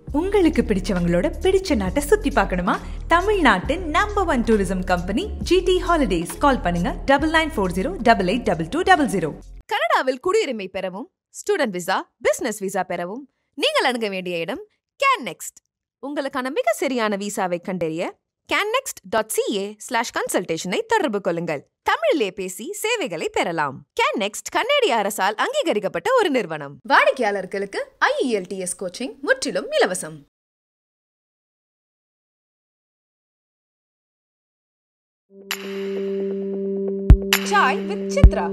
உங்களுக்கு பிடிச்சவங்களோட பிடிச்ச நாட்டை சுத்தி பார்க்கணுமா தமிழ்நாட்டின் number one tourism company GT holidays call பண்ணுங்க double nine four zero double eight double two double zero கனடாவில் குடியுரிமை பெறவும் ஸ்டூடெண்ட் விசா பிசினஸ் விசா பெறவும் நீங்கள் அணுக வேண்டிய இடம் கேன் நெக்ஸ்ட் உங்களுக்கான மிக சரியான விசாவை கண்டறிய கேன்னெக்ஸ்ட் டாட் சிஏ ஸ்லாஷ் கன்சல்டேஷனை தொடர்பு கொள்ளுங்கள் தமிழிலே பேசி சேவைகளை பெறலாம் கேன் நெக்ஸ்ட் கன்னடிய அரசால் அங்கீகரிக்கப்பட்ட ஒரு நிறுவனம் வாடிக்கையாளர்களுக்கு ஐஇஎல்டிஎஸ் கோச்சிங் முற்றிலும் இலவசம் சாய் வித் சித்ரா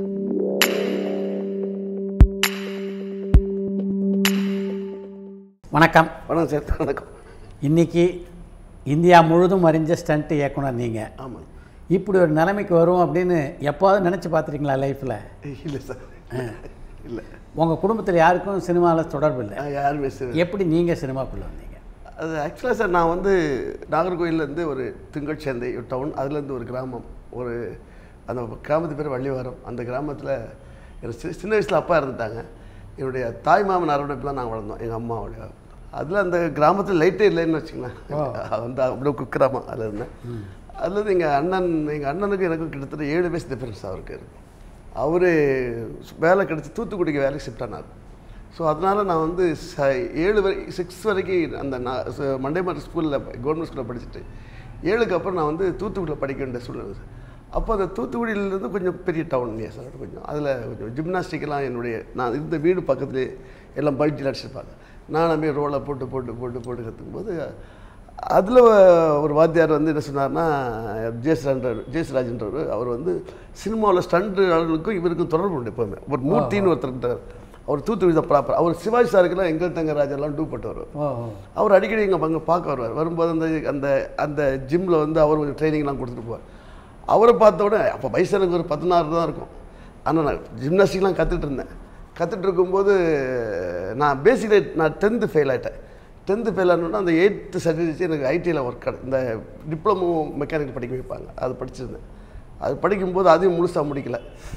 வணக்கம் வணக்கம் சார் வணக்கம் இன்னைக்கு இந்தியா முழுதும் அறிஞ்ச ஸ்டண்ட் இயக்குனர் நீங்கள் ஆமாம் இப்படி ஒரு நிலைமைக்கு வரும் அப்படின்னு எப்போவாவது நினச்சி பார்த்துருக்கீங்களா லைஃப்பில் இல்லை சார் இல்லை உங்கள் குடும்பத்தில் யாருக்கும் சினிமாவில் தொடர்பு இல்லை நான் யாருமே சார் எப்படி நீங்கள் சினிமாக்குள்ளே வந்தீங்க அது ஆக்சுவலாக சார் நான் வந்து நாகர்கோயிலேருந்து ஒரு திங்கட்சந்தை ஒரு டவுன் அதுலேருந்து ஒரு கிராமம் ஒரு அந்த கிராமத்து பேர் வள்ளிவாரம் அந்த கிராமத்தில் எனக்கு சி- சின்ன வயசில் அப்பா இருந்துட்டாங்க என்னுடைய தாய் மாமன் அரவணைப்பில் நாங்கள் வளர்ந்தோம் எங்கள் அம்மாவுடைய அதில் அந்த கிராமத்தில் லைட்டே இல்லைன்னு வச்சுங்களேன் வந்து அப்படியே குக்கிராமம் அதில் இருந்தேன் அதுலேருந்து எங்கள் அண்ணன் எங்கள் அண்ணனுக்கும் எனக்கும் கிட்டத்தட்ட ஏழு வயசு டிஃப்ரென்ஸ் அவருக்கு இருக்கும் அவர் வேலை கிடச்சி தூத்துக்குடிக்கு வேலைக்கு ஷிஃப்ட் ஆனார் ஸோ அதனால் நான் வந்து ச ஏழு வரை சிக்ஸ் வரைக்கும் அந்த நான் ச- மண்டைமாரி ஸ்கூலில் கவர்மெண்ட் ஸ்கூலில் படிச்சுட்டு ஏழுக்கு அப்புறம் நான் வந்து தூத்துக்குடியில் படிக்க வேண்டிய சூழ்நிலை சார் அப்போ அந்த தூத்துக்குடியிலேருந்து கொஞ்சம் பெரிய டவுன் இல்லையா சார் கொஞ்சம் அதில் கொஞ்சம் ஜிம்னாஸ்டிக்கெல்லாம் என்னுடைய நான் இருந்த வீடு பக்கத்துலேயே எல்லாம் பல்ட்டியில் அடிச்சிருப்பாங்க நான் அப்படியே ரோலை போட்டு போட்டு போட்டு போட்டு கற்றுக்கும் போது அதில் ஒரு வாத்தியார் வந்து என்ன சொன்னார்னா ஜெயஸ்ராஜ் ஜெயஸ்ராஜன்றவர் அவர் வந்து சினிமாவில் ஸ்டண்ட் ஆளுங்களுக்கும் இவருக்கும் தொடர்பு உண்டு எப்போவுமே ஒரு மூர்த்தின்னு ஒருத்தர் இருந்தார் அவர் தூத்துக்குடி தான் ப்ராப்பர் அவர் சிவாஜி சாருக்குலாம் எங்கள் தங்கராஜெல்லாம் டூ போட்டு வருவார் ஓ ஓ. அவர் அடிக்கடி எங்கள் பங்கு பார்க்க வருவார் வரும்போது அந்த அந்த அந்த ஜிம்மில் வந்து அவர் கொஞ்சம் ட்ரைனிங்லாம் கொடுத்துட்டு போவார் அவரை பார்த்த உடனே அப்போ வயசு எனக்கு ஒரு பதினாறு தான் இருக்கும் ஆனால் நான் ஜிம்னாஸ்டிக்லாம் கற்றுட்டு இருந்தேன் கற்றுட்டு இருக்கும்போது நான் பேசிக்கலி நான் டென்த்து ஃபெயில் ஆகிட்டேன் டென்த்து ஃபெயில் ஆனோன்னா அந்த எயித்து சர்டிஃபிகேட் எனக்கு ஐடியில் ஒர்க் இந்த டிப்ளமோ மெக்கானிக் படிக்க வைப்பாங்க அது படிச்சிருந்தேன் அது படிக்கும்போது அதையும் முழுசாக முடிக்கல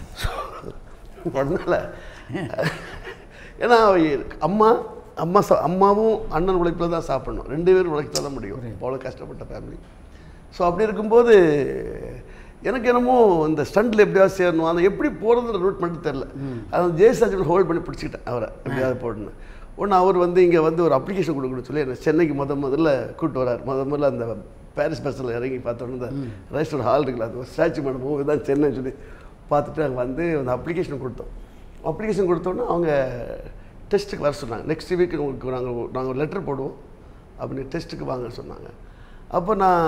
அதனால் ஏன்னா அம்மா அம்மா சா அம்மாவும் அண்ணன் உழைப்பில் தான் சாப்பிடணும் ரெண்டு பேரும் உழைக்க தான் முடியும் அவ்வளோ கஷ்டப்பட்ட ஃபேமிலி ஸோ அப்படி இருக்கும்போது எனக்கு என்னமோ இந்த ஸ்டண்டில் எப்படியாவது சேரணும் அந்த எப்படி போகிறதுன்ற ரூட் மட்டும் தெரில அது ஜெயசாஜன் ஹோல்ட் பண்ணி பிடிச்சிக்கிட்டேன் அவரை எப்படியாவது போடணும் ஒன்று அவர் வந்து இங்கே வந்து ஒரு அப்ளிகேஷன் கொடுக்கணும்னு சொல்லி என்னை சென்னைக்கு முத முதல்ல கூப்பிட்டு வரார் முத முதல்ல அந்த பாரிஸ் பஸ்ஸில் இறங்கி பார்த்தோன்னே இந்த ரெஜிஸ்டர் ஹால் இருக்குல்ல அது ஸ்டாச்சு மேடம் மூவி தான் சென்னைன்னு சொல்லி பார்த்துட்டு அங்கே வந்து அந்த அப்ளிகேஷன் கொடுத்தோம் அப்ளிகேஷன் கொடுத்தோன்னே அவங்க டெஸ்ட்டுக்கு வர சொன்னாங்க நெக்ஸ்ட் வீக் உங்களுக்கு நாங்கள் நாங்கள் ஒரு லெட்டர் போடுவோம் அப்படின்னு டெஸ்ட்டுக்கு வாங்க சொன்னாங்க அப்போ நான்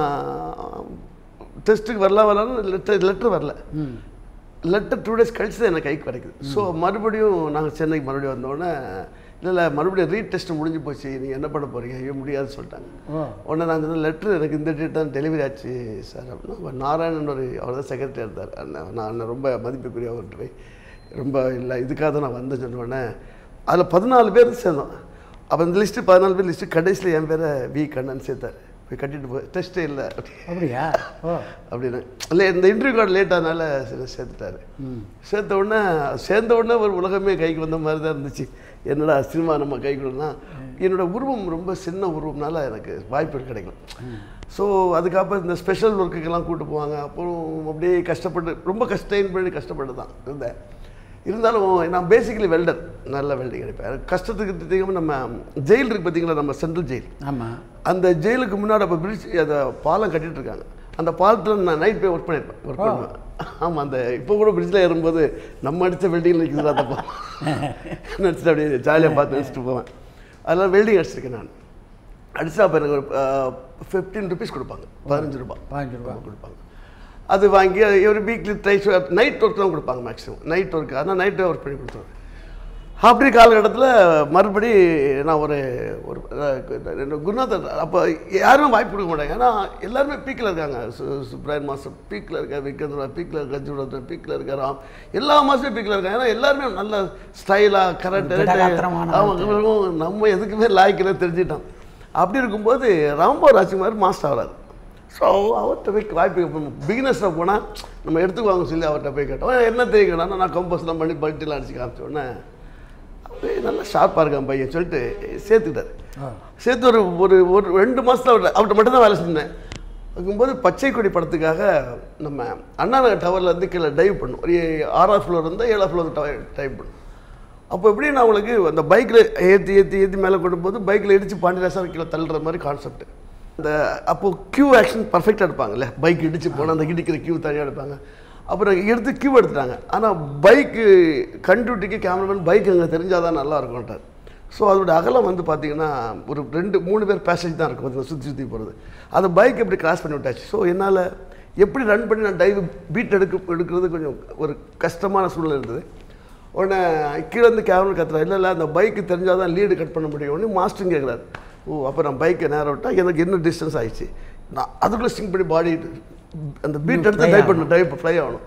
டெஸ்ட்டுக்கு வரலாம் வரலான்னு லெட்டர் லெட்டர் வரல லெட்டர் டூ டேஸ் கழிச்சு தான் எனக்கு கைக்கு கிடைக்குது ஸோ மறுபடியும் நாங்கள் சென்னைக்கு மறுபடியும் வந்தோடனே இல்லை இல்லை மறுபடியும் ரீடெஸ்ட் முடிஞ்சு போச்சு நீங்கள் என்ன பண்ண போகிறீங்க ஐயோ முடியாதுன்னு சொல்லிட்டாங்க ஓ உடனே நான் சொன்னேன் லெட்ரு எனக்கு இந்த டேட் தான் டெலிவரி ஆச்சு சார் அப்படின்னா அவர் நாராயணன் ஒரு அவர் தான் செக்ரட்டரி இருந்தார் அண்ணன் நான் அண்ணன் ரொம்ப மதிப்புக்குரிய அவர்கிட்ட போய் ரொம்ப இல்லை இதுக்காக தான் நான் வந்தேன் சொன்ன உடனே அதில் பதினாலு பேர் சேர்ந்தோம் அப்போ இந்த லிஸ்ட்டு பதினாலு பேர் லிஸ்ட்டு கடைசியில் என் பேரை வி கண்ணன் சேர்த்தார் போய் கட்டிட்டு போய் டெஸ்ட்டே இல்லை அப்படி அப்படியா ஓ அப்படின்னு இல்லை இந்த இன்டர்வியூ கார்டு லேட் ஆனால சரி சேர்த்துட்டாரு சேர்த்த உடனே சேர்ந்த உடனே ஒரு உலகமே கைக்கு வந்த மாதிரி தான் இருந்துச்சு என்னடா சினிமா நம்ம கைக்குள்ளனா என்னோட உருவம் ரொம்ப சின்ன உருவம்னால எனக்கு வாய்ப்புகள் கிடைக்கும் ஸோ அதுக்கப்புறம் இந்த ஸ்பெஷல் ஒர்க்குக்கெல்லாம் கூட்டு போவாங்க அப்புறம் அப்படியே கஷ்டப்பட்டு ரொம்ப கஷ்டம் பண்ணி கஷ்டப்பட்டு தான் இருந்தேன் இருந்தாலும் நான் பேசிக்கலி வெல்டர் நல்ல வெல்டிங் கிடைப்பேன் எனக்கு கஷ்டத்துக்கு தெரியாமல் நம்ம ஜெயில் இருக்குது பார்த்தீங்களா நம்ம சென்ட்ரல் ஜெயில் ஆமாம் அந்த ஜெயிலுக்கு முன்னாடி அப்போ பிரிட்ஜ் அந்த பாலம் கட்டிட்டு இருக்காங்க அந்த பாலத்தில் நான் நைட் போய் ஒர்க் பண்ணியிருப்பேன் ஒர்க் பண்ணுவேன் ஆமாம் அந்த இப்போ கூட பிரிட்ஜில் ஏறும்போது நம்ம அடித்த வெல்டிங்கில் நிற்குதுல அந்த பாலம் நினச்சிட்டு அப்படியே ஜாலியாக பார்த்து நினச்சிட்டு போவேன் அதெல்லாம் வெல்டிங் அடிச்சிருக்கேன் நான் அடிச்சா அப்போ எனக்கு ஒரு ஃபிஃப்டீன் ருபீஸ் கொடுப்பாங்க பதினஞ்சு ரூபாய் பதினஞ்சு ரூபா கொடுப்பாங்க அது வாங்கி ஒரு வீக்லி ட்ரைஸ் நைட் ஒர்க் தான் கொடுப்பாங்க மேக்ஸிமம் நைட் ஒர்க் ஆனால் நைட்டே ஒர்க் பண்ணி கொடுத்துருவேன் அப்படி காலகட்டத்தில் மறுபடி நான் ஒரு ஒரு அஹ், குருநாதர் அப்போ யாருமே வாய்ப்பு கொடுக்க மாட்டாங்க ஏன்னா எல்லாருமே பீக்கில் இருக்காங்க சு- சுப்ராயன் மாஸ்டர் பீக்கில் இருக்கா விக்கந்திரா பீக்கில் இருக்கா ஜூடத்தர் பீக்கில் இருக்கா ராம் எல்லா மாஸ்டரும் பீக்கில் இருக்காங்க ஏன்னா எல்லாருமே நல்ல ஸ்டைலாக கரெக்ட் திடகாத்திரமான அவங்க நம்ம எதுக்குமே லாய்க்கில தெரிஞ்சிட்டோம் அப்படி இருக்கும்போது ராம்போ ராஜ்குமார் மாஸ்டர் ஆகிறார் ஸோ அவர்கிட்ட போய் வாய்ப்பு பிகினர்ஸில் போனால் நம்ம எடுத்துக்குவாங்க சொல்லி அவர்கிட்ட போய் கேட்டோம் என்ன தெரியும் கேட்டா நான் கம்போஸ்லாம் பண்ணி பல்ட்டிலாம் அடிச்சு காமிச்ச உடனே ஏய், நல்லா ஷார்ப்பாக இருக்கான் பையன் சொல்லிட்டு சேர்த்துக்கிட்டாரு சேர்த்து ஒரு ஒரு ஒரு ரெண்டு மாதத்தில் அவர் அவர்கிட்ட மட்டும் தான் வேலை செஞ்சேன் இருக்கும்போது பச்சை கொடி படத்துக்காக நம்ம அண்ணா நகர் டவரில் இருந்து கீழே டைவ் பண்ணும் ஒரு ஆறாவது ஃப்ளோர் இருந்தால் ஏழாவது ஃப்ளோர் டைவ் பண்ணும் அப்போ எப்படி நான் அவங்களுக்கு அந்த பைக்கில் ஏற்றி ஏற்றி ஏற்றி மேலே கொண்டும்போது பைக்கில் இடித்து பாண்டியராசன் கீழே தள்ளுற மாதிரி கான்செப்ட் அந்த அப்போது கியூ ஆக்ஷன் பர்ஃபெக்டாக எடுப்பாங்கல்ல பைக் இடிச்சு போனால் அந்த இடிக்கிற கியூ தனியாக எடுப்பாங்க அப்புறம் எடுத்து கியூ எடுத்துட்டாங்க ஆனால் பைக்கு கண்டுட்டிக்கு கேமராமேன் பைக் அங்கே தெரிஞ்சால் தான் நல்லா இருக்கும்ன்றார் ஸோ அதோட அகலம் வந்து பார்த்தீங்கன்னா ஒரு ரெண்டு மூணு பேர் பேசேஜ் தான் இருக்கும் அது சுற்றி சுற்றி போகிறது அந்த பைக் எப்படி கிராஸ் பண்ணி விட்டாச்சு ஸோ என்னால் எப்படி ரன் பண்ணி நான் டைவ் பீட் எடுக்க எடுக்கிறது கொஞ்சம் ஒரு கஷ்டமான சூழ்நிலை இருந்தது உடனே கீழே இருந்து கேமரா கத்துறா இல்லை இல்லை அந்த பைக்கு தெரிஞ்சால் தான் லீடு கட் பண்ண முடியும் உடனே மாஸ்டரும் கேட்குறாரு ஓ அப்போ நான் பைக்கை நேரம் விட்டால் எனக்கு என்ன டிஸ்டன்ஸ் ஆயிடுச்சு நான் அதுக்குள்ளே ஸ்டிங் பண்ணி பாடி அந்த பீட் எடுத்து டைவ் பண்ணணும் டைவ் ஃப்ளை ஆகணும்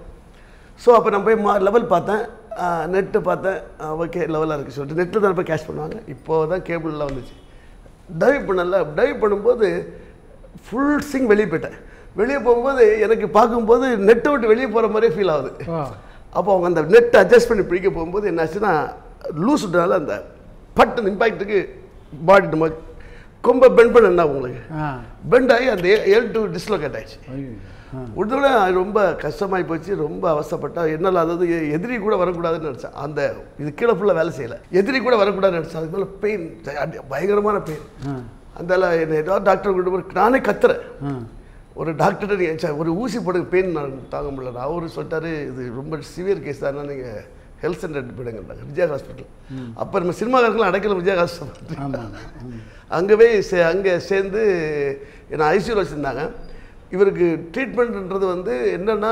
ஸோ அப்போ நான் போய் மா லெவல் பார்த்தேன் நெட்டு பார்த்தேன் ஓகே லெவலாக இருக்குது சொல்லிட்டு நெட்டில் தான் போய் கேஷ் பண்ணுவாங்க இப்போ தான் கேபிள்லாம் வந்துச்சு டைவ் பண்ணல டைவ் பண்ணும்போது ஃபுல் சிங் வெளியே போயிட்டேன் வெளியே போகும்போது எனக்கு பார்க்கும்போது நெட்டை விட்டு வெளியே போகிற மாதிரியே ஃபீல் ஆகுது அப்போ அவங்க அந்த நெட்டை அட்ஜஸ்ட் பண்ணி பிடிக்க போகும்போது என்னாச்சுன்னா லூஸ் விட்டனால அந்த பட்டு இம்பாக்ட்டுக்கு பாடி நம்ம கொம்ப பெண்ட் பண்ண என்ன உங்களுக்கு ஆ பெண்ட் ஆகி அந்த ஏல் டு டிஸ்லோகேட் ஆயிடுச்சு ஐயோ ஆ உடனே ரொம்ப கஷ்டமாகி போச்சு ரொம்ப அவசப்பட்டா என்னால் அதாவது எ- எதிரி கூட வரக்கூடாதுன்னு நினச்சேன் அந்த இது கீழே ஃபுல்லாக வேலை செய்யலை எதிரி கூட வரக்கூடாதுன்னு நினச்சேன் அதுக்கு மேலே பெயின் பயங்கரமான பெயின் ஆ அந்த என்னை ஏதாவது டாக்டர் கொண்டு போய் நானே கத்துறேன் ஆ ஒரு டாக்டர் நீங்கள் ஒரு ஊசி போடுங்க பெயின் நான் தாங்க முடியல அவரு சொல்லிட்டாரு இது ரொம்ப சிவியர் கேஸ் தானே நீங்கள் ஹெல்த் சென்டர் போயிடுங்கன்றாங்க விஜயா ஹாஸ்பிட்டல் அப்போ நம்ம சினிமாக்காரங்களும் அடைக்கல விஜயா ஹாஸ்பிட்டல் ஆமாம் ஆமாம் அங்கே போய் சே அங்கே சேர்ந்து என்னை ஐசியூவில் வச்சுருந்தாங்க இவருக்கு ட்ரீட்மெண்ட்ன்றது வந்து என்னென்னா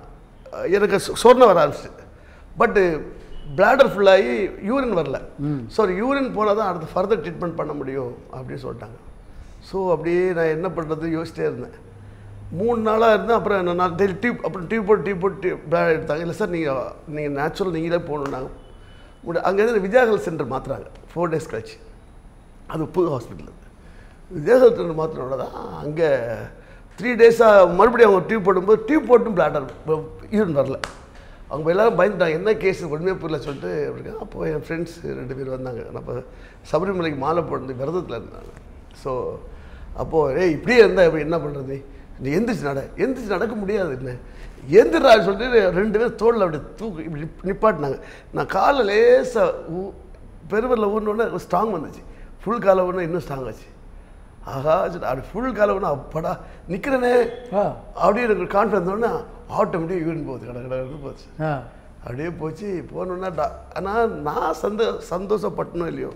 எனக்கு சொ- சொர்ணம் வர ஆரம்பிச்சு பட்டு பிளாடர் ஃபுல்லாகி யூரின் வரல ஸோ யூரின் போனால் தான் அடுத்து ஃபர்தர் ட்ரீட்மெண்ட் பண்ண முடியும் அப்படின்னு சொல்லிட்டாங்க ஸோ அப்படியே நான் என்ன பண்ணுறது யோசிச்சிட்டே இருந்தேன் மூணு நாளாக இருந்தேன் அப்புறம் என்ன நான் டெய்லி டியூப் அப்புறம் டியூப் போட்டு டியூப் போட்டு பிளாட் எடுத்தாங்க இல்லை சார் நீங்கள் நீங்கள் நேச்சுரல் நீங்களே போகணுன்னாங்க முடி அங்கேருந்து விஜயா ஹெல்த் சென்டர் மாற்றுறாங்க ஃபோர் டேஸ் கழிச்சு அது புது ஹாஸ்பிட்டல் விஜயஹெல்த் சென்டர் மாத்திரோட தான் அங்கே த்ரீ டேஸாக மறுபடியும் அவங்க டியூப் போடும்போது டியூப் போட்டும் பிளாடர் யூரின் வரல அவங்க எல்லாரும் பயந்துட்டாங்க என்ன கேஸ் ஒன்றுமே புரியல சொல்லிட்டு அப்படி அப்போ என் ஃப்ரெண்ட்ஸ் ரெண்டு பேர் வந்தாங்க நான் அப்போ சபரிமலைக்கு மாலை போட்டு விரதத்தில் இருந்தாங்க ஸோ அப்போது ஏய் இப்படியே இருந்தால் இப்போ என்ன பண்ணுறது நீ எந்திரிச்சு நட எந்திரிச்சு நடக்க முடியாது என்ன எந்திரா சொல்லிட்டு ரெண்டு பேரும் தோளில் அப்படி தூக்கு இப்படி நிப்பாட்டினாங்க நான் காலில் லேசாக பெருவரில் ஊறினோடனே ஸ்ட்ராங் வந்துச்சு ஃபுல் காலை ஊறினா இன்னும் ஸ்ட்ராங் ஆச்சு ஆஹா சரி, அப்படி ஃபுல் காலை ஊறினா அப்படா நிற்கிறனே ஆ அப்படியே எனக்கு கான்ஃபிடன்ஸ் ஒன்று ஆட்டோமேட்டிக் யூரின் போகுது கடை கடை போச்சு ஆ அப்படியே போச்சு போனோன்னா டா ஆனால் நான் சந்தோ சந்தோஷப்பட்டனும் இல்லையோ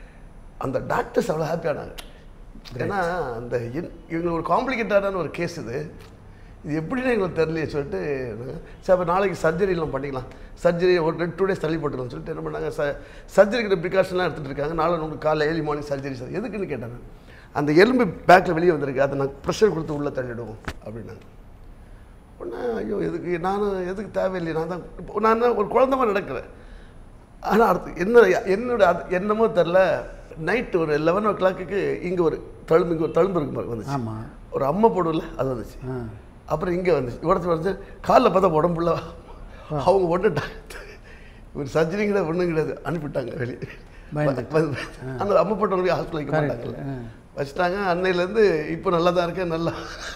அந்த டாக்டர்ஸ் அவ்வளோ ஹாப்பியானாங்க ஏன்னா அந்த என் இவங்களுக்கு ஒரு காம்ப்ளிகேட்டடான ஒரு கேஸ் இது இது எப்படின்னு எங்களுக்கு தெரியலையே சொல்லிட்டு நாங்க, சரி அப்போ நாளைக்கு சர்ஜரிலாம் பண்ணிக்கலாம் சர்ஜரி ஒரு ரெண்டு டூ டேஸ் தள்ளி போட்டுக்கலாம் சொல்லிட்டு என்ன பண்ணாங்க ச சர்ஜரிக்கிற ப்ரிகாஷன்லாம் எடுத்துகிட்டு இருக்காங்க நாளை உங்களுக்கு காலைல ஏர்லி மார்னிங் சர்ஜரி சார் எதுக்குன்னு கேட்டேன் நான். அந்த எலும்பு பேக்கில் வெளியே வந்திருக்கு அதை நான் ப்ரெஷர் கொடுத்து உள்ளே தள்ளிடுவோம் அப்படின்னாங்க உடனே ஐயோ எதுக்கு நானும் எதுக்கு தேவையில்லை நான் தான் இப்போ நான் தான் ஒரு குழந்த மாதிரி நடக்கிறேன் ஆனால் அடுத்து என்ன என்னோட அது என்னமோ தெரில நைட்டு ஒரு லெவன் ஓ கிளாக்கு இங்கே ஒரு தழும்பு இங்கே ஒரு தழும்பு இருக்கு பாருங்க, வந்துச்சு ஆமாம் ஒரு அம்மை போடும்ல அது வந்துச்சு ஆ அப்புறம் இங்கே வந்துச்சு உடச்சு வந்து காலில் பார்த்தா உடம்புல அவங்க ஒன்று ஒரு சர்ஜரிங்கிற ஒன்றும் கிடையாது அனுப்பிவிட்டாங்க வெளியே பயந்துட்டு. வந்து- அந்த அம்மை போட்டவங்க ஹாஸ்பிட்டல் வைக்க Correct. மாட்டாங்கல்ல ஆ. வச்சுட்டாங்க அன்னையிலேருந்து இப்போ நல்லா தான் இருக்கேன் நல்லா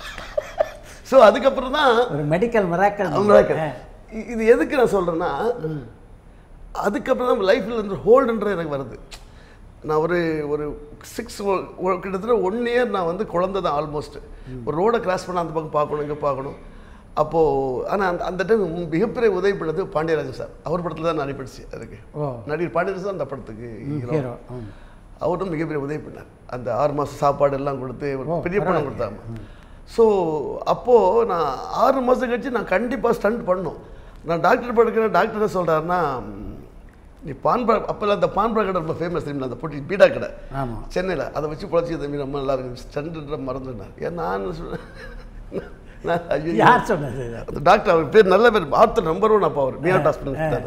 ஸோ அதுக்கப்புறம் தான் ஒரு மெடிக்கல் மிராக்கல் அவங்க இ- இது எதுக்கு நான் சொல்கிறேன்னா அதுக்கப்புறம் தான் லைஃப்பில் இருந்து ஹோல்டுன்ற எனக்கு வருது நான் ஒரு ஒரு சிக்ஸ் கிட்டத்தட்ட ஒன் இயர் நான் வந்து குழந்தை தான் ஆல்மோஸ்ட் ஒரு ரோடை கிராஸ் பண்ண அந்த பக்கம் பார்க்கணும் இங்கே பார்க்கணும் அப்போது ஆனால் அந்த அந்த டைம் மிகப்பெரிய உதவி பண்ணது பாண்டியராஜன் சார் அவர் படத்தில் தான் நான் நடிப்பிடுச்சு அதுக்கு ஓ நடிகர் பாண்டியராஜன் தான் அந்த படத்துக்கு hero. ஹீரோ ம் அவரும் மிகப்பெரிய உதவி பண்ணார் அந்த ஆறு மாதம் சாப்பாடு எல்லாம் கொடுத்து ஒரு ஓ, பெரிய பணம் பரவாயில்லையே. கொடுத்தாங்க ஸோ அப்போது நான் ஆறு மாதம் கழிச்சு நான் கண்டிப்பாக ஸ்டண்ட் பண்ணணும் நான் டாக்டர் படுக்கிற டாக்டர் என்ன சொல்கிறாருன்னா நீ பான்பா அப்போல்லாம் அந்த பான்பா கடை ரொம்ப ஃபேமஸ் தெரியுமா அந்த பொட்டி பீடா கடை ஆமாம் சென்னையில் அதை வச்சு பொழைச்சி தம்பி ரொம்ப நல்லா இருக்கு ஸ்டண்ட்ன்ற மறந்துட்டார் ஏன் நான் சொன்னேன் நான் ஐயோ யார் சொன்னது இது? அந்த டாக்டர் அவர் பேர் நல்ல பேர் ஆர்த்தர் நம்பர் ஒன் அப்போ அவர் மியாட் ஹாஸ்பிட்டல்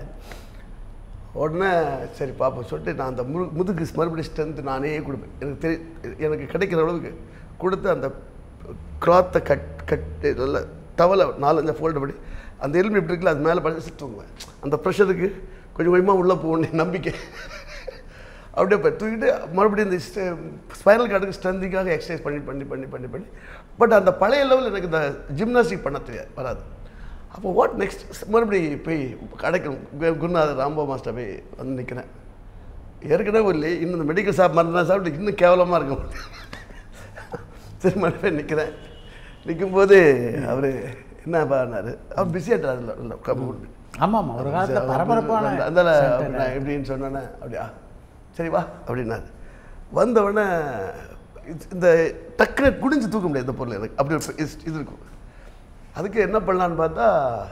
உடனே சரி பாப்போம் சொல்லிட்டு நான் அந்த முது முதுகு மறுபடியும் ஸ்ட்ரென்த் நானே கொடுப்பேன் எனக்கு தெரி எனக்கு கிடைக்கிற அளவுக்கு கொடுத்து அந்த கிளாத்தை கட் கட்டு நல்ல டவலை நாலஞ்சு ஃபோல்டு பண்ணி அந்த எலும்பு எப்படி இருக்குல்ல அது மேலே படிச்சு தூங்குவேன் அந்த ப்ரெஷருக்கு கொஞ்சம் கொஞ்சமாக உள்ளே போகணும் நம்பிக்கை அப்படியே போய் தூக்கிட்டு மறுபடியும் இந்த ஸ்பைனல் கார்டுக்கு ஸ்ட்ரென்த்திங்காக எக்ஸசைஸ் பண்ணி பண்ணி பண்ணி பண்ணி பண்ணி பட் அந்த பழைய லெவல் எனக்கு இந்த ஜிம்னாஸ்டிக் பண்ண தெரியாது வராது அப்போ வாட் நெக்ஸ்ட் மறுபடியும் போய் கடைக்கும் கு- குருநாதர் ராம்போ மாஸ்டர் போய் வந்து நிற்கிறேன் ஏற்கனவே ஒரு இன்னும் இந்த மெடிக்கல் ஷாப் மருந்து சாப்பிட்டு இன்னும் கேவலமாக இருக்கும் சரி மறுபடியும் போய் நிற்கிறேன் நிற்கும்போது அவர் என்ன பண்ணார் அவர் பிஸியாட்டார் அதில் ஆமாம் ஆமாம் ஒரு காலத்தில் பரபரப்பான அந்த center. நான் எப்படின்னு சொன்னோன்னே அப்படியா சரி வா அப்படின்னாரு வந்த உடனே இது- இந்த டக்குனு குடிஞ்சு தூக்க முடியாது இந்த பொருள் எனக்கு அப்படி ஒரு இது இது இருக்கும் அதுக்கு என்ன பண்ணலான்னு பார்த்தா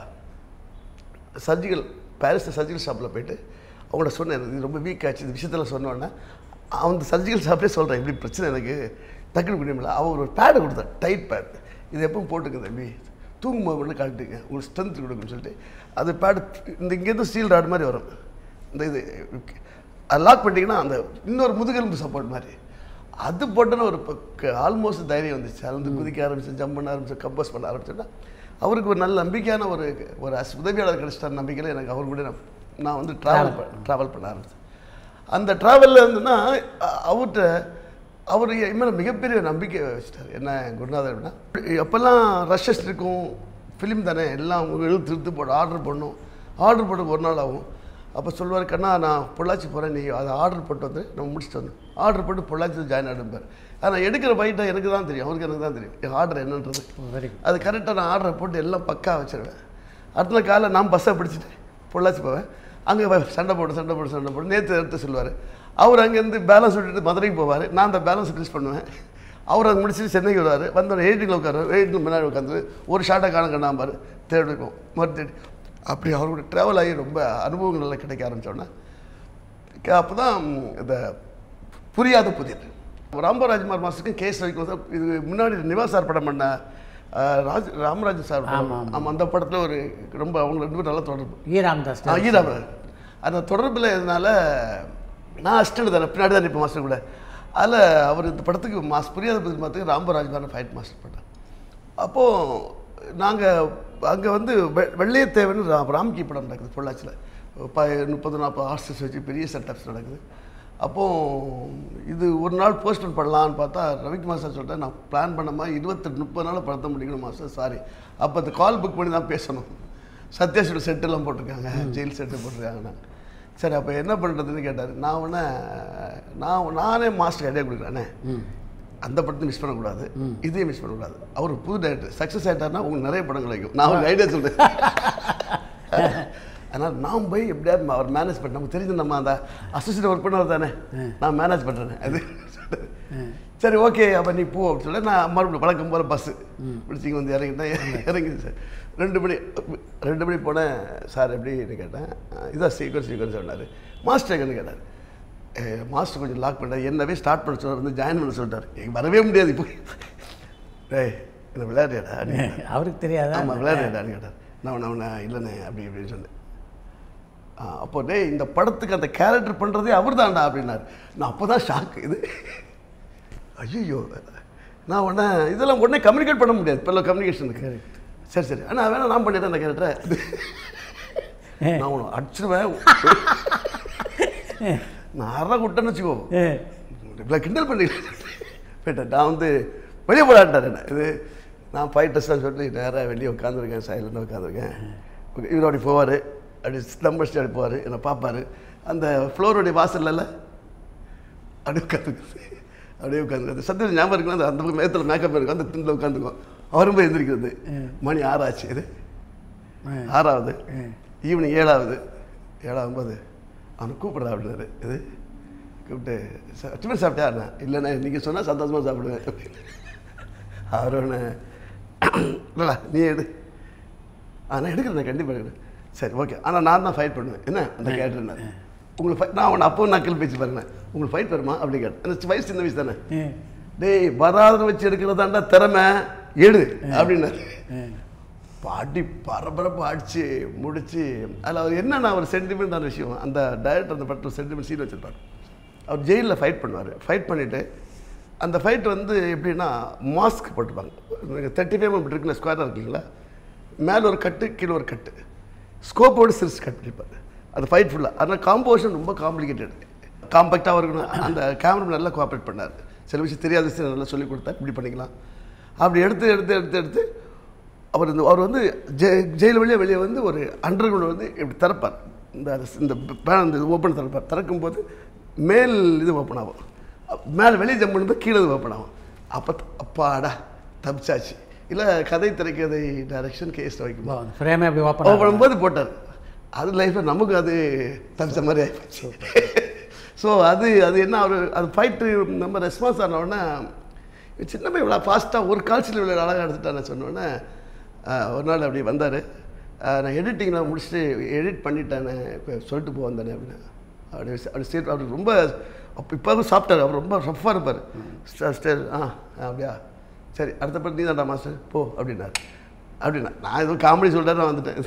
சர்ஜிக்கல் பாரிஸ் சர்ஜிக்கல் ஷாப்பில் போயிட்டு அவங்கள்ட்ட சொன்னேன் இது ரொம்ப வீக் ஆச்சு இந்த விஷயத்தில் சொன்னோன்னே அந்த சர்ஜிக்கல் ஷாப்லேயே சொல்கிறேன் இப்படி பிரச்சனை எனக்கு டக்குனு குடிய முடியல அவர் ஒரு பேடை கொடுத்தார் டைட் பேட் இது எப்பவும் போட்டுங்க தம்பி தூங்கும்போது மட்டும் கழட்டுங்க உங்களுக்கு ஸ்ட்ரென்த் கொடுக்குன்னு சொல்லிட்டு அது பேடு இந்த இங்கேருந்து ஸ்டீல் ராட் மாதிரி வரும் இந்த இது அது லாக் பண்ணிட்டீங்கன்னா அந்த இன்னொரு முதுகெலும்பு சப்போர்ட் மாதிரி அது போட்டோன்னு ஒரு ஆல்மோஸ்ட் தைரியம் வந்துச்சு அது வந்து குதிக்க ஆரம்பிச்சு ஜம்ப் பண்ண ஆரம்பிச்சு கம்போஸ் பண்ண ஆரம்பிச்சோன்னா அவருக்கு ஒரு நல்ல நம்பிக்கையான ஒரு ஒரு அஸ்- உதவியாளர் கிடைச்சிட்டார் நம்பிக்கையில் எனக்கு அவர் கூட நான் நான் வந்து ட்ராவல் ட்ராவல் பண்ண ஆரம்பிச்சேன் அந்த ட்ராவலில் இருந்துன்னா அ- அவர்கிட்ட அவர் என் மேலே மிகப்பெரிய நம்பிக்கை வச்சுட்டார் என்ன குருநாதர் அப்படின்னா எப்போல்லாம் ரஷ்ஷஸ் இருக்கும் ஃபிலிம் தானே எல்லாம் எழுத்து திருத்து போட ஆர்டர் பண்ணணும் ஆர்டர் போட்டு ஒரு நாள் ஆகும் அப்போ சொல்லுவார் கண்ணா நான் பொள்ளாச்சி போகிறேன் நீ அதை ஆர்டர் போட்டு வந்து நம்ம முடிச்சுட்டு வந்தோம் ஆர்டர் போட்டு பொள்ளாச்சி ஜாயின் ஆகிடும்பார் ஆனால் எடுக்கிற பைட்டை எனக்கு தான் தெரியும் அவருக்கு எனக்கு தான் தெரியும் என் ஆர்டர் என்னன்றது வெரி குட் அது கரெக்டாக நான் ஆர்டரை போட்டு எல்லாம் பக்கா வச்சிருவேன் அடுத்த நாள் காலைல நான் பஸ்ஸை பிடிச்சிட்டு பொள்ளாச்சி போவேன் அங்கே சண்டை போட்டு சண்டை போட்டு சண்டை போட்டு நேற்று எடுத்து சொல்லுவார் அவர் அங்கேருந்து பேலன்ஸ் விட்டுட்டு மதுரைக்கு போவார் நான் அந்த பேலன்ஸ் ரிலீஸ் பண்ணுவேன் அவர் அதை முடிச்சுட்டு சென்னைக்கு வருவார் வந்து எயிட்டில் உட்காருவார் எயிட்டில் முன்னாடி உட்காந்து ஒரு ஷார்ட்டை காண கண்ணாம்பார் தேடி இருக்கும் மறு தேடி அப்படி அவரோட ட்ராவல் ஆகி ரொம்ப அனுபவங்கள் எல்லாம் கிடைக்க ஆரம்பித்தோன்னே அப்போ தான் இந்த புரியாத புதிர் ராமராஜ்குமார் மாஸ்டருக்கும் கேஸ் ரவிக்கும் சார் இது முன்னாடி நிவாஸ் சார் படம் பண்ண அஹ், ராஜ் ராமராஜ் சார் படம். ஆமா, ஆமா. ஆமாம் அந்த படத்தில் ஒரு ரொம்ப அவங்க ரெண்டு பேரும் நல்ல தொடர்பு ஈ ராமதாஸ் ஆ, ஈராமர் அந்த தொடர்பில் இதனால நான் அசிஸ்டன்ட் தானே பின்னாடி தான் இப்போ மாஸ்டர் கூட அதில் அவர் இந்த படத்துக்கு மாஸ் புரியாத புதிர் மாதத்துக்கு ராமராஜ்குமார் ஃபைட் மாஸ்டர் பண்ணேன் அப்போது நாங்கள் அங்கே வந்து வெ வெள்ளையத்தேவன் ரா ராம்கி படம் நடக்குது பொள்ளாச்சியில் ப முப்பது நாற்பது ஆர்டிஸ்ட் வச்சு பெரிய செட்டப்ஸ் நடக்குது அப்போது இது ஒரு நாள் போஸ்ட்போன் பண்ணலான்னு பார்த்தா ரவிக்குமார் சார் சொல்லிட்டேன் நான் பிளான் பண்ண மாதிரி இருபத்தெட்டு முப்பது நாள் படத்தை முடிக்கணும் மாஸ்டர் சாரி அப்போ அந்த கால் புக் பண்ணி தான் பேசணும் சத்யாசோட செட்டெல்லாம் போட்டிருக்காங்க ஜெயில் செட்டு போட்டிருக்காங்க நான் சரி அப்போ என்ன பண்ணுறதுன்னு கேட்டார் நான் உடனே நான் நானே மாஸ்டர் ஐடியா கொடுக்குறேனே அந்த படத்தை மிஸ் பண்ணக்கூடாது இதையும் மிஸ் பண்ணக்கூடாது அவர் புது டேரக்டர் சக்ஸஸ் ஆகிட்டார்னா உங்களுக்கு நிறைய படம் கிடைக்கும் நான் ஒரு ஐடியா சொல்கிறேன் அதனால் நான் போய் எப்படியாவது அவர் மேனேஜ் பண்ண நமக்கு தெரிஞ்சு நம்ம அந்த அசோசியேட் ஒர்க் பண்ணவர் தானே நான் மேனேஜ் பண்ணுறேன் அது சரி ஓகே அப்போ நீ போ அப்படின்னு சொல்லி நான் மறுபடியும் வழக்கம் போல் பஸ்ஸு பிடிச்சிங்க வந்து இறங்கிட்டேன் இறங்கிது சார் ரெண்டு மணி ரெண்டு மணி போனேன் சார் எப்படின்னு கேட்டேன் இதான் சீக்கிரம் சீக்கிரம் சொன்னார் மாஸ்டர் எங்கன்னு கேட்டார் "ஏ, மாஸ்டர் கொஞ்சம் லாக் பண்ணார் என்னவே ஸ்டார்ட் பண்ண சொல்ல வந்து ஜாயின் பண்ண சொல்லிட்டார் எனக்கு வரவே முடியாது இப்போ டேய் இந்த விளையாடுடா அவருக்கு தெரியாதா ஆமாம் விளையாடுடான்னு கேட்டார் நான் நான் அவனை இல்லைண்ணே அப்படி இப்படின்னு சொன்னேன் ஆ, அப்போ டேய் இந்த படத்துக்கு அந்த கேரக்டர் பண்ணுறதே அவர் தான்டா அப்படின்னாரு நான் அப்போ தான் ஷாக் இது ஐயோ நான் உடனே இதெல்லாம் உடனே கம்யூனிகேட் பண்ண முடியாது இப்போ கம்யூனிகேஷனுக்கு சரி சரி ஆனால் வேணா நான் பண்ணிடுறேன் அந்த கேரக்டரை நான் உன்னை அடிச்சிருவேன் நான் அரை விட்டேன்னு வச்சுக்கோ ஏ, இவ்வளோ கிண்டல் பண்ணி போயிட்டேன் நான் வந்து வெளியே போடாட்டார் என்ன இது நான் ஃபைட்டர்ஸ் தான் சொல்லி நேராக வெளியே உட்காந்துருக்கேன் சைலண்டாக உட்காந்துருக்கேன் இவர் அப்படி போவார் அப்படி நம்பர் ஸ்டே அப்படி போவார் என்னை பார்ப்பார் அந்த ஃப்ளோருடைய வாசல்ல அப்படியே உட்காந்துருக்கு அப்படியே உட்காந்து சத்தியம் ஞாபகம் இருக்குல்ல அந்த அந்த மேத்தில் மேக்கப் இருக்கும் அந்த திண்டில் உட்காந்துக்கும் அவரும் போய் எந்திரிக்கிறது மணி ஆறாச்சு இது ஆறாவது ஈவினிங் ஏழாவது ஏழாவது போது அவனை கூப்பிட்றா அப்படின்னாரு இது கூப்பிட்டு "சார், டிஃபன் சாப்பிட்டியா நான் இல்லைண்ணே நீங்கள் சொன்னால் சந்தோஷமாக சாப்பிடுவேன் அவர் ஒன்று இல்லைடா நீ எடு ஆ நான் எடுக்கிறேன் கண்டிப்பாக எடுக்கிறேன் சரி ஓகே ஆனால் நான் தான் ஃபைட் பண்ணுவேன் என்ன அந்த கேட்டுருந்தார் உங்களுக்கு ஃபைட் நான் அவனை அப்போ நக்கல் பேச்சு பாருங்க உங்களுக்கு ஃபைட் வருமா அப்படி கேட்டேன் எனக்கு வயசு சின்ன வயசு தானே ஏ, டேய் வராதனை வச்சு எடுக்கிறதாண்டா திறமை எடு அப்படின்னாரு பாட்டி பரபரப்பு அடிச்சு முடிச்சு அதில் அவர் என்னென்ன ஒரு சென்டிமெண்டான விஷயம் அந்த டைரக்டர் அந்த படத்தில் சென்டிமெண்ட் சீன் வச்சுருப்பார் அவர் ஜெயிலில் ஃபைட் பண்ணுவார் ஃபைட் பண்ணிவிட்டு அந்த ஃபைட் வந்து எப்படின்னா மாஸ்க் போட்டுப்பாங்க தேர்ட்டி ஃபைவ் இப்படி இருக்குல்ல ஸ்கொயராக இருக்குங்களா மேலே ஒரு கட்டு கீழே ஒரு கட்டு ஸ்கோப்போடு சிரிச்சு கட் பண்ணிப்பார் அந்த ஃபைட் ஃபுல்லாக அதனால் காம்போசிஷன் ரொம்ப காம்ப்ளிகேட்டட் காம்பேக்டாக இருக்கணும் அந்த கேமரா நல்லா கோஆப்ரேட் பண்ணார் சில விஷயம் தெரியாத விஷயம் நல்லா சொல்லி கொடுத்தார் இப்படி பண்ணிக்கலாம் அப்படி எடுத்து எடுத்து எடுத்து எடுத்து அவர் இந்த அவர் வந்து ஜெ ஜெயில் வழியாக வெளியே வந்து ஒரு அண்டர் கிரவுண்ட் வந்து இப்படி திறப்பார் இந்த இந்த பேன் இந்த ஓப்பன் திறப்பார் திறக்கும்போது மேல் இது ஓப்பன் ஆகும் மேலே வெளியே ஜம்ப் பண்ணும்போது கீழே இது ஓப்பன் ஆகும் அப்போ அப்பாடா தப்பிச்சாச்சு இல்லை கதை திரைக்கதை டைரக்ஷன் கேஸ் வைக்கும் ஃப்ரேமே அப்படி ஓப்பன் ஓப்பன் பண்ணும்போது போட்டார் அது லைஃப்பில் நமக்கு அது தப்பிச்ச மாதிரி ஆயிடுச்சு ஸோ அது அது என்ன ஒரு அது ஃபைட்டு நம்ம ரெஸ்பான்ஸ் ஆன உடனே சின்ன பையன் இவ்வளோ ஃபாஸ்ட்டாக ஒரு கால்சியில் இவ்வளோ அழகாக எடுத்துட்டான்னு சொன்னோடனே ஒரு நாள் அப்படி வந்தார் நான் எடிட்டிங்லாம் முடிச்சுட்டு எடிட் பண்ணிட்டேனே இப்போ சொல்லிட்டு போ வந்தேனே அப்படின்னு அப்படி அப்படி ஸ்டேட் அவர் ரொம்ப அப்போ இப்போ சாப்பிட்டார் அவர் ரொம்ப ரஃப்பாக இருப்பார் ஸ்டேட் ஆ அப்படியா சரி அடுத்த படம் நீ தான்டா மாஸ்டர் போ அப்படின்னாரு அப்படின்னா நான் எதுவும் காமெடி சொல்லிட்டு நான் வந்துட்டேன்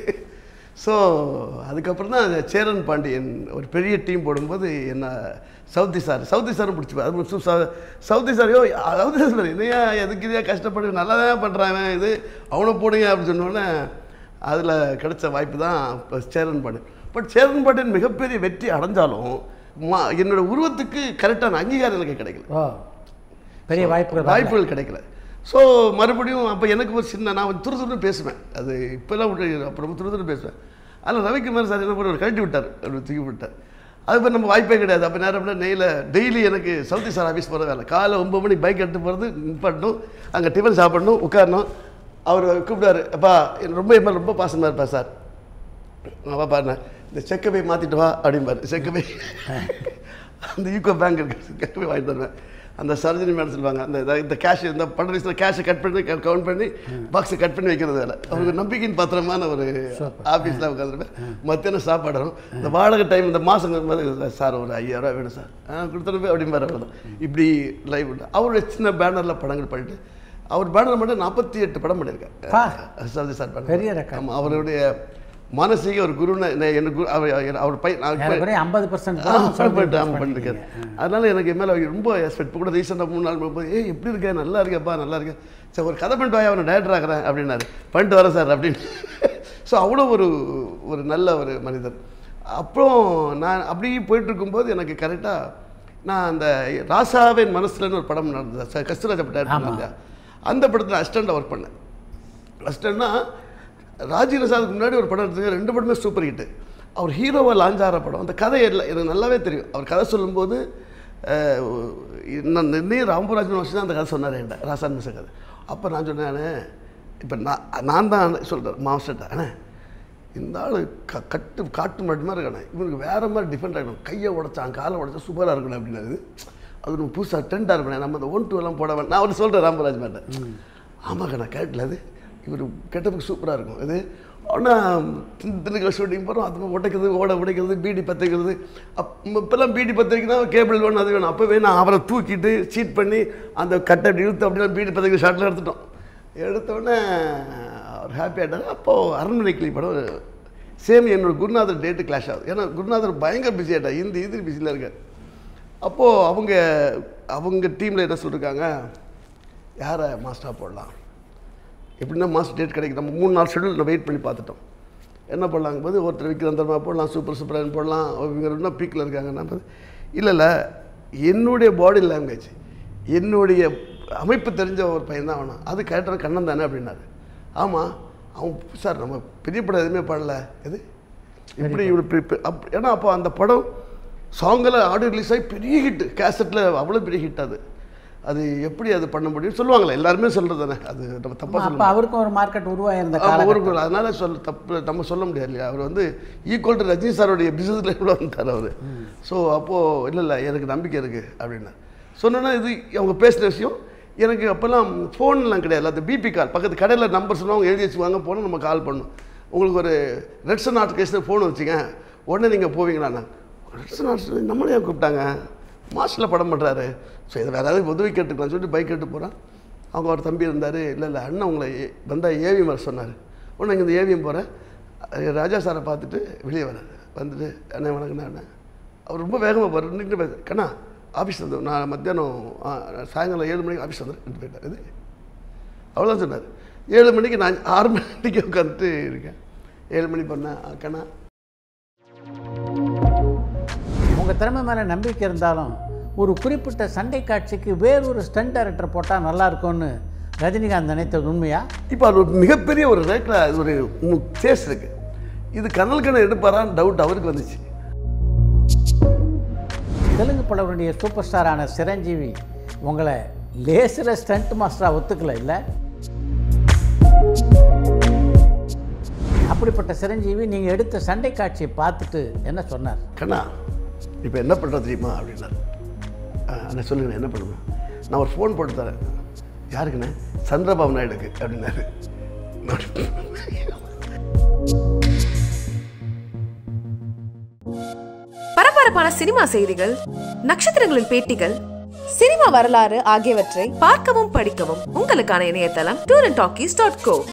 ஸோ அதுக்கப்புறம் தான் சேரன் பாண்டியன் ஒரு பெரிய டீம் போடும்போது என்ன சவுதி சார் சவுதி சாரும் பிடிச்சி அது சு- ச- சவுதி சாரையோ சவுதி சார் என்னையா எதுக்கு இதையா கஷ்டப்பட்டு நல்லா தான் பண்ணுறாங்க இது அவனை போடுங்க அப்படின்னு சொன்னோடனே அதில் கிடைச்ச வாய்ப்பு தான் இப்போ சேரன் பாண்டியன் பட் சேரன் பாண்டியன் மிகப்பெரிய வெற்றி அடைஞ்சாலும் மா என்னோட உருவத்துக்கு கரெக்டான அங்கீகாரம் எனக்கு கிடைக்கல ஓ பெரிய வாய்ப்புகள் வரல. வாய்ப்புகள் கிடைக்கல ஸோ மறுபடியும் அப்போ எனக்கு ஒரு சின்ன நான் கொஞ்சம் துரு துருன்னு பேசுவேன் அது இப்போல்லாம் விட்டு அப்புறம் துரு துரு பேசுவேன் அதில் ரவிக்குமார் சார் என்ன பண்ண கழட்டி விட்டார் அப்படி தூக்கி விட்டார் அது மாதிரி நம்ம வாய்ப்பே கிடையாது அப்போ நேரம் நெய்யில் டெய்லி எனக்கு சவுதி சார் ஆஃபீஸ் போகிற வேலை காலை ஒம்பது மணிக்கு பைக் எடுத்து போகிறது நிப்பாட்டணும் அங்கே டிஃபன் சாப்பிடணும் உட்காரணும் அவர் கூப்பிடுவார் அப்பா எனக்கு ரொம்ப என் மேல ரொம்ப பாசமாக இருப்பா சார் அவா பாருண்ண இந்த செக்கை போய் மாற்றிட்டு வா அப்படிம்பாரு செக்கை போய் அந்த யூகோ பேங்க் இருக்கு செக்கை போய் வாங்கிட்டு வருவேன் அந்த சர்ஜரி மேடம் சொல்லுவாங்க அந்த இத- இந்த கேஷ் இந்த பண்ட கேஷை கட் பண்ணி கவுண்ட் பண்ணி பாக்ஸை கட் பண்ணி வைக்கிறது வேலை அவருக்கு நம்பிக்கையின் பத்திரமான ஒரு ஆஃபீஸில் உட்காந்துருப்பேன் மத்தியானம் சாப்பாடு வரும் இந்த வாடகை டைம் இந்த மாதம் சார் ஒரு ஐயாயிரம் ரூபா வேணும் சார் ஆ கொடுத்துட்டு அப்படிம்பாரு அவ்வளோதான் இப்படி லைவ் உண்டு அவருடைய சின்ன பேனரில் படங்கள் பண்ணிட்டு அவர் பேனர் மட்டும் நாற்பத்தி எட்டு படம் பா. பண்ணியிருக்காரு சர்ஜி சார் banner. பெரிய record. ஆமா, அவருடைய மானசீக ஒரு குருன்னு என்ன- எனக்கு குரு- அவர் அவர் பையன் நான் இப்ப- ஏறக்குறைய ஐம்பது பர்சன்ட் ஆ, பண்ணிட்டு, ஆமா, பண்ணிருக்காரு. அதனால எனக்கு என் மேலே ரொம்ப எக்ஸ்பெக்ட் இப்போ கூட ரீசெண்டாக மூணு நாள் போகும்போது ஏய் எப்படி இருக்க நல்லா இருக்கேப்பா நல்லா இருக்கேன் சரி ஒரு கதை பண்ணிட்டு வாயா அவனை டேரக்டர் ஆகிறேன் அப்படின்னாரு பண்ணிட்டு வரேன் சார் அப்படின்னு ஸோ அவ்வளோ ஒரு ஒரு நல்ல ஒரு மனிதர் அப்புறம் நான் அப்படியே போயிட்டு இருக்கும்போது எனக்கு கரெக்டாக நான் அந்த ராசாவின் மனசுலன்னு ஒரு படம் நடந்தது ச- கஸ்தூராஜா டேரக்டர் இல்லையா அந்த படத்தில் அசிஸ்டண்ட்டாக ஒர்க் பண்ணேன் ஃபஸ்ட்டுன்னா ராஜீவசாதுக்கு முன்னாடி ஒரு படம் எடுத்தது ரெண்டு படமே சூப்பர் ஹிட்டு அவர் ஹீரோவாக லான்ச் ஆகிற படம் அந்த கதை எல்லாம் எனக்கு நல்லாவே தெரியும் அவர் கதை சொல்லும்போது அஹ், நான் இன்னும் ராம்பராஜன் வருஷம் தான் அந்த கதை சொன்னார் என்கிட்ட ராசான் மிஸ் கதை அப்போ நான் சொன்னேன் இப்போ நான் நான் தான் சொல்கிறேன் மாஸ்டர்ட்ட அண்ணே இந்த ஆள் க கட்டு காட்டு மாட்டு மாதிரி இருக்கானே இவனுக்கு வேறு மாதிரி டிஃப்ரெண்ட் ஆகணும் கையை உடைச்சான் காலை உடைச்சா சூப்பராக இருக்கணும் அப்படின்னாரு அது ஒரு புதுசாக ட்ரெண்டாக இருக்கணும் நம்ம அந்த ஒன் டூ எல்லாம் போட வேண்டாம் நான் அவர் சொல்கிறேன் ராமராஜ் மேட்ட ஆமாக்கா நான் கேட்டல அது இவர் கெட்டப்புக்கு சூப்பராக இருக்கும் இது ஆனால் திண்டுக்கல் ஷூட்டிங் போகிறோம் அது உடைக்கிறது ஓட உடைக்கிறது பீடி பற்றிக்கிறது அப் இப்போல்லாம் பீடி பற்றிக்கிறா கேபிள் வேணும் அது வேணும் அப்போவே நான் அவரை தூக்கிட்டு சீட் பண்ணி அந்த கட்டை அப்படி இழுத்து அப்படியே பீடி பற்றிக்கிற ஷாட்டில் எடுத்துட்டோம் எடுத்தோடனே அவர் ஹாப்பி ஆகிட்டார் அப்போது அரண்மனை கிளி படம் சேம் என்னோட குருநாதர் டேட்டு கிளாஷ் ஆகுது ஏன்னா குருநாதர் பயங்கர பிஸி ஆகிட்டா இந்த இது பிஸியில் இருக்கார் அப்போது அவங்க அவங்க டீமில் என்ன சொல்லியிருக்காங்க யாரை மாஸ்டராக போடலாம் எப்படின்னா மாஸ்டர் டேட் கிடைக்கும் நம்ம மூணு நாள் ஷெடியூல் வெயிட் பண்ணி பார்த்துட்டோம் என்ன பண்ணலாங்க போது ஒருத்தர் விக்ரந்தர்மா போடலாம் சூப்பர் சூப்பராக போடலாம் இவங்க இன்னும் பீக்கில் இருக்காங்க நம்ம இல்லை இல்லை என்னுடைய பாடி லாங்குவேஜ் என்னுடைய அமைப்பு தெரிஞ்ச ஒரு பையன் தான் அவனும் அது கேரக்டர் கண்ணன் தானே அப்படின்னாரு ஆமாம் அவன் சார் நம்ம பெரிய படம் எதுவுமே பாடல எது இப்படி இப்படி இப்படி- இப்படி- அப் ஏன்னா அப்போ அந்த படம் சாங்கில் ஆடியோ ரிலீஸ் ஆகி பெரிய ஹிட்டு கேசட்டில் அவ்வளோ பெரிய ஹிட் அது அது எப்படி அது பண்ண முடியும் சொல்லுவாங்களே எல்லாருமே சொல்கிறது தானே அது நம்ம தப்பாக சொல்ல அப்போ அவருக்கும் ஒரு மார்க்கெட் உருவாயிருந்த ஆமா, காலம் ஊருக்கு அதனால சொல்ல தப்பு நம்ம சொல்ல முடியாது இல்லையா அவர் வந்து ஈக்குவல் டு ரஜினி சாருடைய பிசினஸ் லைஃப்பில் வந்தார் அவர் ஸோ அப்போது இல்லை இல்லை எனக்கு நம்பிக்கை இருக்குது அப்படின்னா சொன்னோன்னா இது அவங்க பேசுகிற விஷயம் எனக்கு அப்போல்லாம் ஃபோன்லாம் கிடையாது அந்த பிபி கால் பக்கத்து கடையில் நம்பர் சொன்னவங்க எழுதி வச்சுக்குவாங்க போனால் நம்ம கால் பண்ணணும் உங்களுக்கு ஒரு ரெட்ஸன் ஆர்டிகேஷன் ஃபோன் வச்சுங்க உடனே நீங்கள் போவீங்களாண்ணா ரெட்ஸன் ஆர்டிகேஷன் நம்மளே ஏன் கூப்பிட்டாங்க மாஸ்டரில் படம் பண்ணுறாரு ஸோ இதை வேறு ஏதாவது உதவி கேட்டுக்கலாம் சொல்லிட்டு பைக் எடுத்து போகிறேன் அவங்க ஒரு தம்பி இருந்தார் இல்லை இல்லை அண்ணன் உங்களை ஏ- வந்தா ஏவிஎம் வர சொன்னார் உடனே இங்கே இந்த ஏவிஎம் போகிறேன் ராஜா சாரை பார்த்துட்டு வெளியே வராரு வந்துட்டு அண்ணன் வணக்கண்ணா அண்ணன் அவர் ரொம்ப வேகமாக போகிறார் நின்று பேச கண்ணா ஆஃபீஸ் வந்து நான் மத்தியானம் ஆ, சாயங்காலம் ஏழு மணிக்கு ஆஃபீஸ் வந்துட்டு போயிட்டார் இது அவ்வளோதான் சொன்னார் ஏழு மணிக்கு நான் ஆறு மணிக்கு உட்காந்துட்டு இருக்கேன் ஏழு மணி பண்ணேன் கண்ணா உங்கள் திறமை மேலே நம்பிக்கை இருந்தாலும் ஒரு குறிப்பிட்ட சண்டை காட்சிக்கு வேறொரு ஸ்டண்ட் டைரக்டர் போட்டால் நல்லா இருக்கும்னு ரஜினிகாந்த் நினைத்தது உண்மையா இப்போ அது ஒரு மிகப்பெரிய ஒரு ரேக்கில் அது ஒரு சேஸ் இருக்கு இது கனல் கண்ணை எடுப்பாரான்னு டவுட் அவருக்கு வந்துச்சு தெலுங்கு படவருடைய சூப்பர் ஸ்டாரான சிரஞ்சீவி உங்களை லேசில் ஸ்டண்ட் மாஸ்டராக ஒத்துக்கல இல்லை அப்படிப்பட்ட சிரஞ்சீவி நீங்கள் எடுத்த சண்டை காட்சியை பார்த்துட்டு என்ன சொன்னார் கண்ணா இப்போ என்ன பண்ணுறது தெரியுமா அப்படின்னாரு அண்ணா சொல்லுங்கண்ணா என்ன பண்ணுவேன் நான் ஒரு ஃபோன் போட்டு தரேன் யாருக்குண்ணே சந்திரபாபு நாயுடுக்கு அப்படின்னாரு பரபரப்பான சினிமா செய்திகள் நட்சத்திரங்களின் பேட்டிகள் சினிமா வரலாறு ஆகியவற்றை பார்க்கவும் படிக்கவும் உங்களுக்கான இணையதளம் tour and talkies dot go